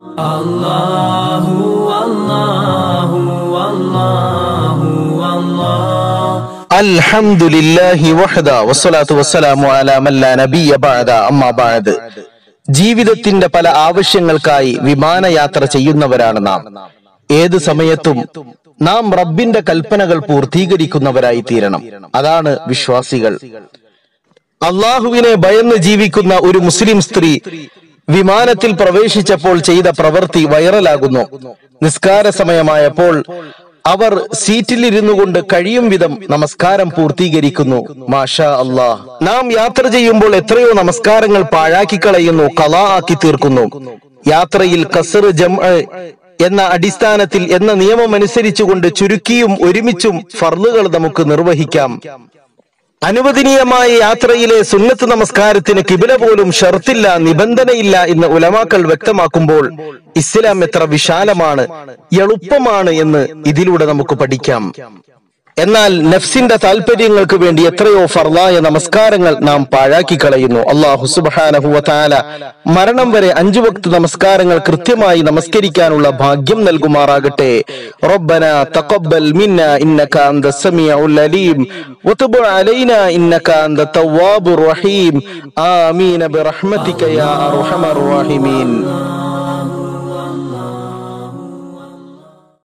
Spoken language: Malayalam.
الله والله والله والله അൽഹംദുലില്ലാഹി വഹദ വസ്സലാത്തു വസ്സലാമു അലാ മല്ലാ നബിയ ബഅദ അമ്മാ ബഅദ് ജീവിതത്തിന്റെ പല ആവശ്യങ്ങൾക്കായി വിമാനയാത്ര ചെയ്യുന്നവരാണ് നാം ഏത് സമയത്തും നാം റബ്ബിന്റെ കൽപ്പനകൾ പൂർത്തീകരിക്കുന്നവരായി തീരണം അതാണ് വിശ്വാസികൾ അള്ളാഹുവിനെ ഭയന്ന് ജീവിക്കുന്ന ഒരു മുസ്ലിം സ്ത്രീ വിമാനത്തിൽ പ്രവേശിച്ചപ്പോൾ ചെയ്ത പ്രവൃത്തി വൈറലാകുന്നു നിസ്കാര സമയമായപ്പോൾ അവർ സീറ്റിലിരുന്നു കൊണ്ട് കഴിയും വിധം നമസ്കാരം പൂർത്തീകരിക്കുന്നു മാഷാ അള്ളാഹ് നാം യാത്ര ചെയ്യുമ്പോൾ എത്രയോ നമസ്കാരങ്ങൾ പാഴാക്കി കളയുന്നു കലാ ആക്കി തീർക്കുന്നു യാത്രയിൽ കസർ ജം എന്ന അടിസ്ഥാനത്തിൽ എന്ന നിയമം അനുസരിച്ചുകൊണ്ട് ചുരുക്കിയും ഒരുമിച്ചും ഫർളുകൾ നമുക്ക് നിർവഹിക്കാം അനുവദനീയമായ യാത്രയിലെ സുന്നത്ത് നമസ്കാരത്തിന് കിബില പോലും ഷർത്തില്ല നിബന്ധനയില്ല എന്ന് ഉലമാക്കൾ വ്യക്തമാക്കുമ്പോൾ ഇസ്ലാം എത്ര വിശാലമാണ് എളുപ്പമാണ് എന്ന് ഇതിലൂടെ നമുക്ക് പഠിക്കാം എന്നാൽ നഫ്സിന്റെ താല്പര്യങ്ങൾക്ക് വേണ്ടി എത്രയോ ഫർലായ നമസ്കാരങ്ങൾ നാം പാഴാക്കി കളയുന്നു അള്ളാഹു സുബാനഹുവ താല മരണം വരെ അഞ്ചു വക്ത് നമസ്കാരങ്ങൾ കൃത്യമായി നമസ്കരിക്കാനുള്ള ഭാഗ്യം നൽകുമാറാകട്ടെ റബ്ബന തഖബ്ബൽ മിന്ന ഇന്നക അന്ത സമീഉൽ അലീം വതുബ് അലൈന ഇന്നക അന്ത തവ്വാബുർ റഹീം ആമീൻ ബിറഹ്മതിക യാ അർഹമർ റഹീമീൻ